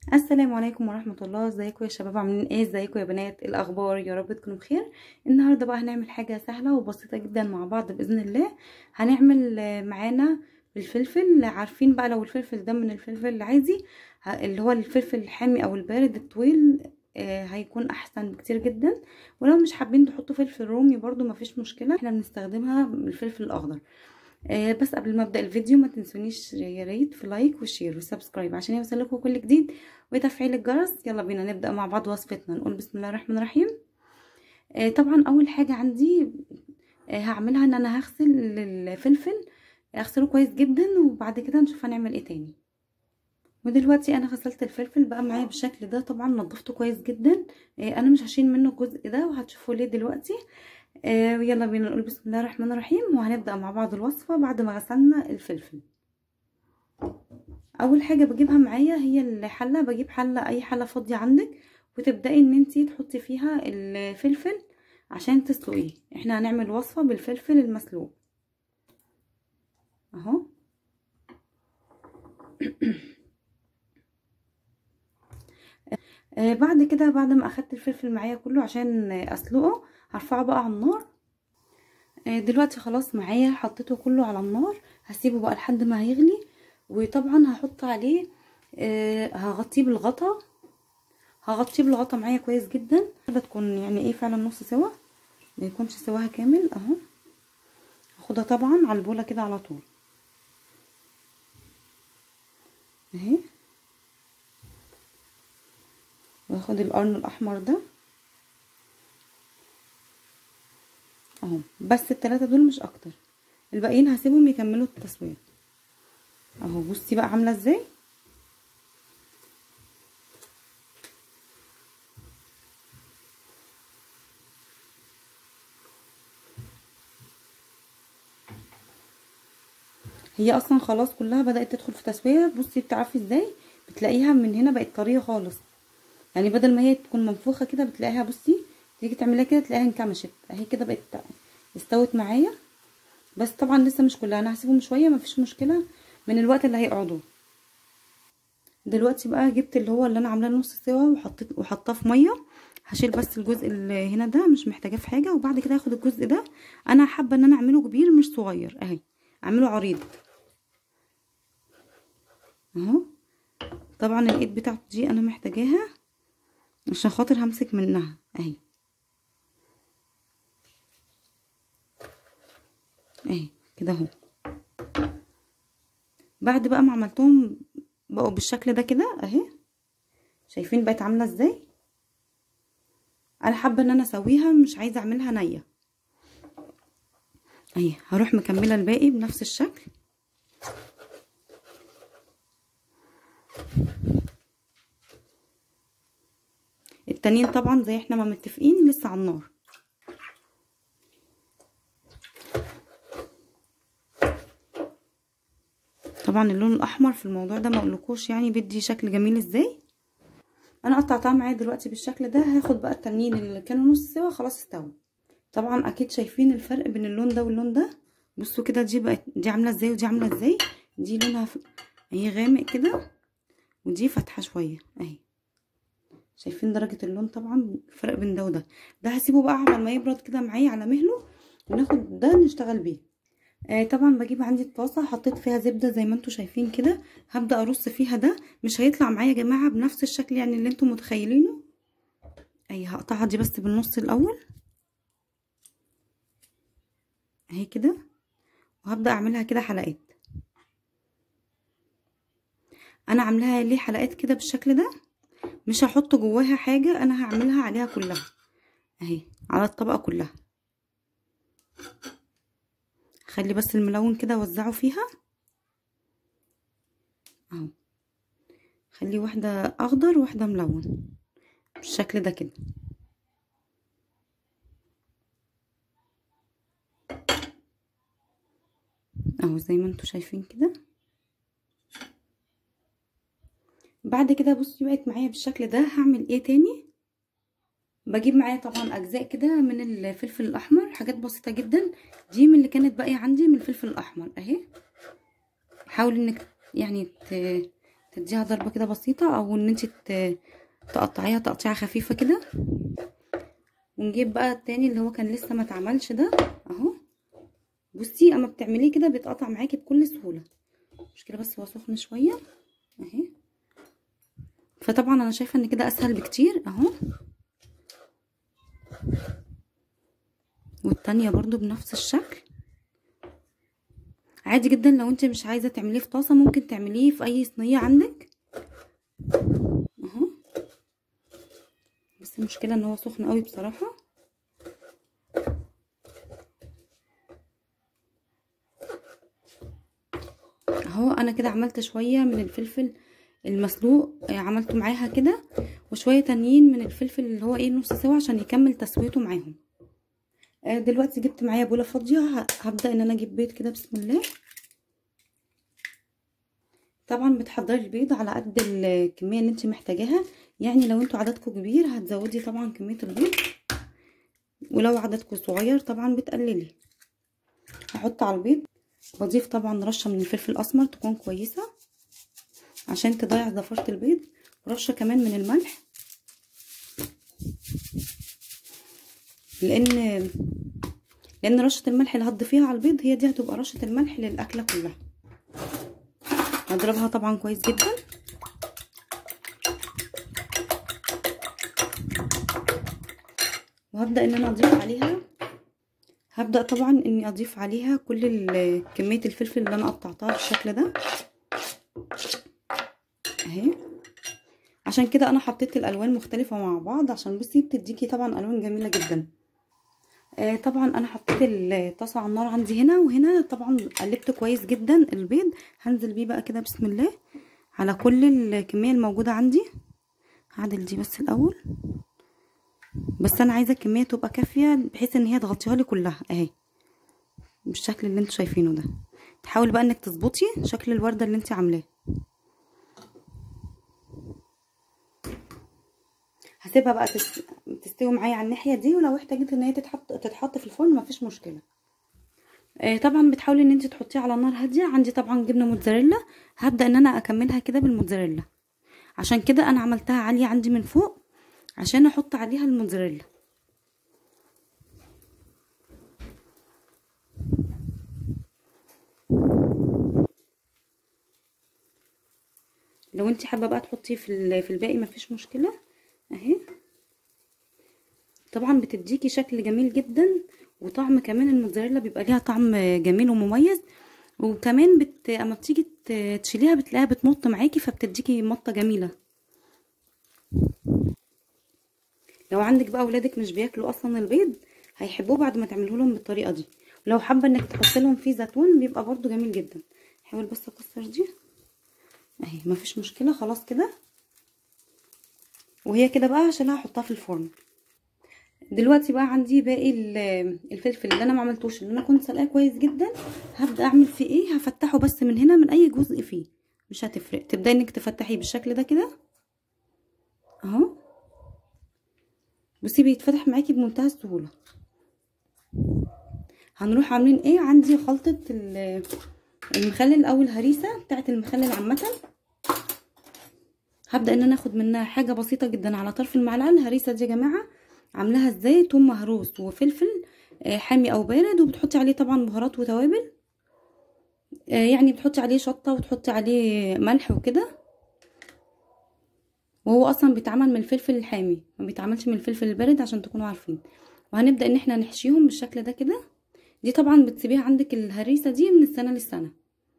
السلام عليكم ورحمة الله ازيكم يا شباب عاملين ايه ازيكم يا بنات إيه الاخبار يا رب تكونوا بخير النهارده بقى هنعمل حاجة سهلة وبسيطة جدا مع بعض باذن الله هنعمل آه، معانا بالفلفل عارفين بقى لو الفلفل ده من الفلفل العادي ه- اللي هو الفلفل الحامي او البارد الطويل آه، هيكون احسن بكتير جدا ولو مش حابين تحطوا فلفل رومي برضو مفيش مشكلة احنا بنستخدمها بالفلفل الاخضر آه، بس قبل ما ابدا الفيديو ما تنسونيش يا ريت في لايك وشير وسبسكرايب عشان يوصلكوا كل جديد وتفعيل الجرس يلا بينا نبدا مع بعض وصفتنا نقول بسم الله الرحمن الرحيم آه، طبعا اول حاجه عندي آه، هعملها ان انا هغسل الفلفل اغسله كويس جدا وبعد كده نشوف هنعمل ايه تاني ودلوقتي انا غسلت الفلفل بقى معايا بالشكل ده طبعا نضفته كويس جدا آه، انا مش هشيل منه الجزء ده وهتشوفوا ليه دلوقتي آه ويلا بينا نقول بسم الله الرحمن الرحيم وهنبدأ مع بعض الوصفة بعد ما غسلنا الفلفل اول حاجة بجيبها معايا هي الحلة بجيب حلة اي حلة فاضية عندك وتبدأي ان انتي تحطي فيها الفلفل عشان تسلقيه احنا هنعمل وصفة بالفلفل المسلوق اهو آه بعد كده بعد ما اخدت الفلفل معايا كله عشان اسلقه هرفعه بقى على النار آه دلوقتي خلاص معايا حطيته كله على النار هسيبه بقى لحد ما هيغلي وطبعا هحط عليه آه هغطيه بالغطا هغطيه بالغطا معايا كويس جدا كده تكون يعني ايه فعلا نص سوا ما يكونش سواها كامل اهو هاخدها طبعا على البوله كده على طول اهي واخد القرن الاحمر ده اهو بس التلاتة دول مش اكتر الباقيين هسيبهم يكملوا التسويه اهو بصي بقى عامله ازاي هي اصلا خلاص كلها بدات تدخل في تسويه بصي بتعرفي ازاي بتلاقيها من هنا بقت طريه خالص يعني بدل ما هي تكون منفوخه كده بتلاقيها بصي تيجي تعمليها كده تلاقيها انكمشت اهي كده بقت استوت معايا بس طبعا لسه مش كلها انا هسيبهم شويه مفيش مشكله من الوقت اللي هيقعدوا دلوقتي بقى جبت اللي هو اللي انا عاملاه نص سوا وحطيت وحطاه في ميه هشيل بس الجزء اللي هنا ده مش محتاجاه في حاجه وبعد كده هاخد الجزء ده انا حابه ان انا اعمله كبير مش صغير اهي اعمله عريض اهو طبعا الايد بتاعته دي انا محتاجاها عشان خاطر همسك منها اهي اهي كده اهو بعد بقى ما عملتهم بقوا بالشكل ده كده اهي شايفين بقت عامله ازاي انا حابه ان انا اسويها مش عايزه اعملها نيه اهي هروح مكمله الباقي بنفس الشكل التانيين طبعا زي احنا ما متفقين لسه على النار طبعا اللون الاحمر في الموضوع ده ما اقولكوش يعني بيدي شكل جميل ازاي انا قطعتها معايا دلوقتي بالشكل ده هاخد بقى التانيين اللي كانوا نص سوا خلاص استووا طبعا اكيد شايفين الفرق بين اللون ده واللون ده بصوا كده دي بقت دي عامله ازاي ودي عامله ازاي دي لونها ف... هي غامق كده ودي فاتحه شويه اهي شايفين درجه اللون طبعا الفرق بين ده وده ده هسيبه بقى على ما يبرد كده معايا على مهله وناخد ده نشتغل بيه آه طبعا بجيب عندي الطاسه حطيت فيها زبده زي ما انتم شايفين كده هبدا ارص فيها ده مش هيطلع معايا يا جماعه بنفس الشكل يعني اللي انتم متخيلينه اهي هقطعها دي بس بالنص الاول اهي كده وهبدا اعملها كده حلقات انا عاملاها ليه حلقات كده بالشكل ده مش هحط جواها حاجه انا هعملها عليها كلها اهي على الطبقه كلها خلي بس الملون كده اوزعه فيها اهو خلي واحده اخضر واحده ملون بالشكل ده كده اهو زي ما انتوا شايفين كده بعد كده بصي بقت معايا بالشكل ده هعمل ايه تاني بجيب معايا طبعا اجزاء كده من الفلفل الاحمر حاجات بسيطه جدا دي من اللي كانت باقيه عندي من الفلفل الاحمر اهي حاول انك يعني تديها ضربه كده بسيطه او ان انت تقطعيها تقطيعه خفيفه كده ونجيب بقى التاني اللي هو كان لسه ما اتعملش ده اهو بصي اما بتعمليه كده بيتقطع معاكي بكل سهوله مشكله بس هو سخن شويه اهي فطبعا انا شايفه ان كده اسهل بكتير اهو والتانية برضو بنفس الشكل عادي جدا لو انت مش عايزه تعمليه في طاسه ممكن تعمليه في اي صينيه عندك اهو بس المشكله ان هو سخن قوي بصراحه اهو انا كده عملت شويه من الفلفل المسلوق عملته معاها كده وشويه تانيين من الفلفل اللي هو ايه نص سوا عشان يكمل تسويته معاهم دلوقتي جبت معايا بوله فاضيه هبدا ان انا اجيب بيض كده بسم الله طبعا بتحضري البيض على قد الكميه اللي انت محتاجاها يعني لو انتوا عددكم كبير هتزودي طبعا كميه البيض ولو عددكم صغير طبعا بتقللي هحط على البيض بضيف طبعا رشه من الفلفل الاسمر تكون كويسه عشان تضيع زفاره البيض ورشه كمان من الملح لان لان رشه الملح اللي هتضيفيها على البيض هي دي هتبقى رشه الملح للاكله كلها هضربها طبعا كويس جدا وهبدا ان انا اضيف عليها هبدا طبعا اني اضيف عليها كل كميه الفلفل اللي انا قطعتها بالشكل ده اهي عشان كده انا حطيت الالوان مختلفه مع بعض عشان بصي بتديكي طبعا الوان جميله جدا آه طبعا انا حطيت الطاسه على النار عندي هنا وهنا طبعا قلبت كويس جدا البيض هنزل بيه بقى كده بسم الله على كل الكميه الموجوده عندي هعدل دي بس الاول بس انا عايزه الكميه تبقى كافيه بحيث ان هي تغطيها لي كلها اهي بالشكل اللي انتوا شايفينه ده تحاول بقى انك تظبطي شكل الورده اللي انت عاملاه هسيبها بقى تستوي معايا على الناحيه دي ولو احتاجت ان هي تتحط تتحط في الفرن مفيش مشكله آه طبعا بتحاولي ان انت تحطيها على نار هاديه عندي طبعا جبنه موتزاريلا هبدا ان انا اكملها كده بالموتزاريلا عشان كده انا عملتها عاليه عندي من فوق عشان احط عليها الموتزاريلا لو انت حابه بقى تحطي في في الباقي مفيش مشكله اهي طبعا بتديكي شكل جميل جدا وطعم كمان الموتزاريلا بيبقى ليها طعم جميل ومميز وكمان بت... اما بتيجي تشيليها بتلاقيها بتمط معاكي فبتديكي مطه جميله لو عندك بقى اولادك مش بياكلوا اصلا البيض هيحبوه بعد ما تعملوه لهم بالطريقه دي ولو حابه انك تحط لهم فيه زيتون بيبقى برده جميل جدا حاول بس اكسر دي اهي مفيش مشكله خلاص كده وهي كده بقى عشان هحطها في الفرن دلوقتي بقى عندي باقي الفلفل اللي انا ما عملتوش اللي انا كنت سلقاه كويس جدا هبدا اعمل فيه ايه هفتحه بس من هنا من اي جزء فيه مش هتفرق تبداي انك تفتحيه بالشكل ده كده اهو بصي بيتفتح معاكي بمنتهى السهوله هنروح عاملين ايه عندي خلطه المخلل او الهريسه بتاعت المخلل عامه هبدا ان انا اخد منها حاجه بسيطه جدا على طرف المعلقه الهريسه دي يا جماعه عاملاها ازاي توم مهروس وفلفل حامي او بارد وبتحطي عليه طبعا بهارات وتوابل يعني بتحطي عليه شطه وتحطي عليه ملح وكده وهو اصلا بيتعمل من الفلفل الحامي ما بيتعملش من الفلفل البارد عشان تكونوا عارفين وهنبدا ان احنا نحشيهم بالشكل ده كده دي طبعا بتسيبيها عندك الهريسه دي من السنه للسنه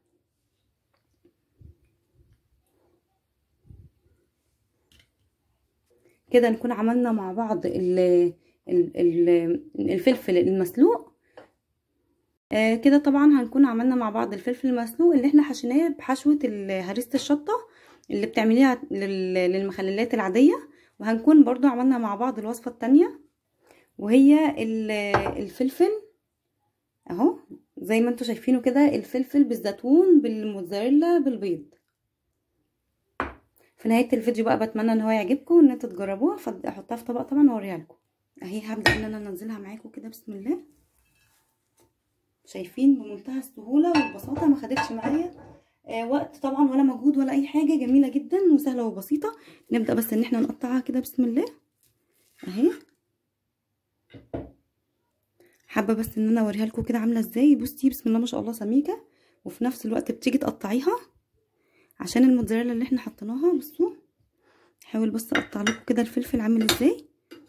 كده نكون عملنا مع بعض ال ال ال الفلفل المسلوق آه كده طبعا هنكون عملنا مع بعض الفلفل المسلوق اللي احنا حشيناه بحشوه هريسه الشطه اللي بتعمليها للمخللات العاديه وهنكون برضو عملنا مع بعض الوصفه التانية وهي الفلفل اهو زي ما انتوا شايفينه كده الفلفل بالزيتون بالموتزاريلا بالبيض في نهايه الفيديو بقى بتمنى ان هو يعجبكم ان انتوا تجربوها فاحطها في طبق طبعا واوريها لكم اهي هبدا ان انا انزلها معاكم كده بسم الله شايفين بمنتهى السهوله والبساطه ما خدتش معايا آه وقت طبعا ولا مجهود ولا اي حاجه جميله جدا وسهله وبسيطه نبدا بس ان احنا نقطعها كده بسم الله اهي حابه بس ان انا اوريها لكم كده عامله ازاي بصي بسم الله ما شاء الله سميكه وفي نفس الوقت بتيجي تقطعيها عشان الموتزاريلا اللي احنا حطيناها بصوا حاول بس اقطع لكم كده الفلفل عامل ازاي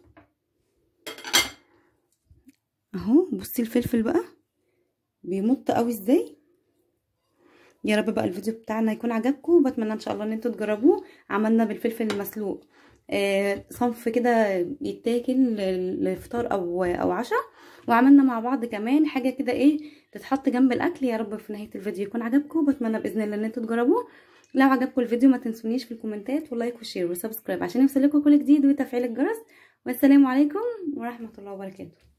اهو بصي الفلفل بقى بيمط قوي ازاي يا رب بقى الفيديو بتاعنا يكون عجبكم وبتمنى ان شاء الله ان انتوا تجربوه عملنا بالفلفل المسلوق آه صنف كده يتاكل للفطار او او عشاء وعملنا مع بعض كمان حاجه كده ايه تتحط جنب الاكل يا رب في نهايه الفيديو يكون عجبكم بتمنى باذن الله ان انتوا تجربوه لو عجبكم الفيديو ما تنسونيش في الكومنتات ولايك وشير وسبسكرايب عشان يوصلكم كل جديد وتفعيل الجرس والسلام عليكم ورحمه الله وبركاته